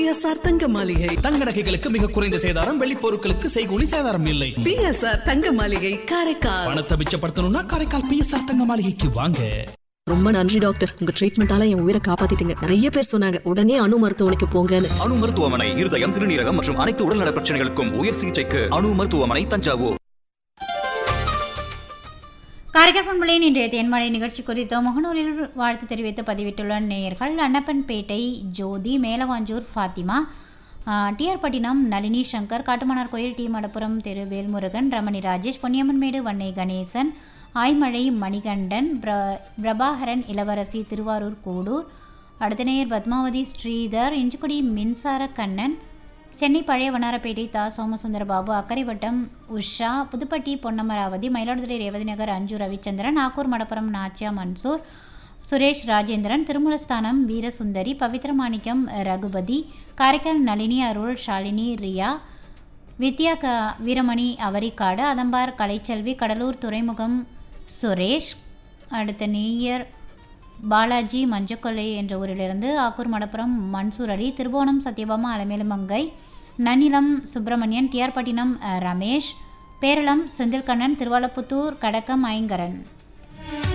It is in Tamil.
பிஎஸ்ஆர் தங்க மாளிகை தங்க நகைகளுக்கு மிக குறைந்த சேதாரம் வெள்ளி பொருட்களுக்கு செய்கூலி சேதாரம் இல்லை பிஎஸ்ஆர் தங்க மாளிகை காரைக்கால் பணத்தை மிச்சப்படுத்தணும்னா காரைக்கால் பிஎஸ்ஆர் தங்க மாளிகைக்கு வாங்க ரொம்ப நன்றி டாக்டர் உங்க ட்ரீட்மெண்டால என் உயிரை காப்பாத்திட்டீங்க நிறைய பேர் சொன்னாங்க உடனே அணு மருத்துவமனைக்கு போங்கன்னு அணு மருத்துவமனை இருதயம் சிறுநீரகம் மற்றும் அனைத்து உடல்நல பிரச்சனைகளுக்கும் உயர் சிகிச்சைக்கு அணு மருத்துவமனை தஞ்சாவூர் காரைக்கால் பண்பலையின் இன்றைய தேன்மழை நிகழ்ச்சி குறித்து முகநூலில் வாழ்த்து தெரிவித்து பதிவிட்டுள்ள நேயர்கள் அன்னப்பன்பேட்டை ஜோதி மேலவாஞ்சூர் ஃபாத்திமா டிஆர் பட்டினம் நளினி சங்கர் காட்டுமன்னார் கோயில் டி மடப்புரம் திரு வேல்முருகன் ரமணி ராஜேஷ் பொன்னியம்மன்மேடு வன்னை கணேசன் ஆய்மழை மணிகண்டன் பிர பிரபாகரன் இளவரசி திருவாரூர் கூடூர் அடுத்த நேயர் பத்மாவதி ஸ்ரீதர் இஞ்சிக்குடி மின்சார கண்ணன் சென்னை பழைய வண்ணாரப்பேட்டை தா சோமசுந்தர பாபு அக்கரைவட்டம் உஷா புதுப்பட்டி பொன்னமராவதி மயிலாடுதுறை ரேவதி நகர் அஞ்சு ரவிச்சந்திரன் நாக்கூர் மடப்புரம் நாச்சியா மன்சூர் சுரேஷ் ராஜேந்திரன் திருமலஸ்தானம் வீரசுந்தரி பவித்ரமாணிக்கம் ரகுபதி காரைக்கால் நளினி அருள் ஷாலினி ரியா வித்யா க வீரமணி அவரிக்காடு அதம்பார் கலைச்செல்வி கடலூர் துறைமுகம் சுரேஷ் அடுத்த நேயர் பாலாஜி மஞ்சக்கொல்லை என்ற ஊரிலிருந்து ஆக்கூர் மடப்புரம் மன்சூர் அலி திருவோணம் சத்யபாமா அலமேலுமங்கை நன்னிலம் சுப்பிரமணியன் டிஆர் பட்டினம் அஹ், ரமேஷ் பேரளம் செந்தில்கண்ணன் திருவாலப்புத்தூர் கடக்கம் ஐங்கரன்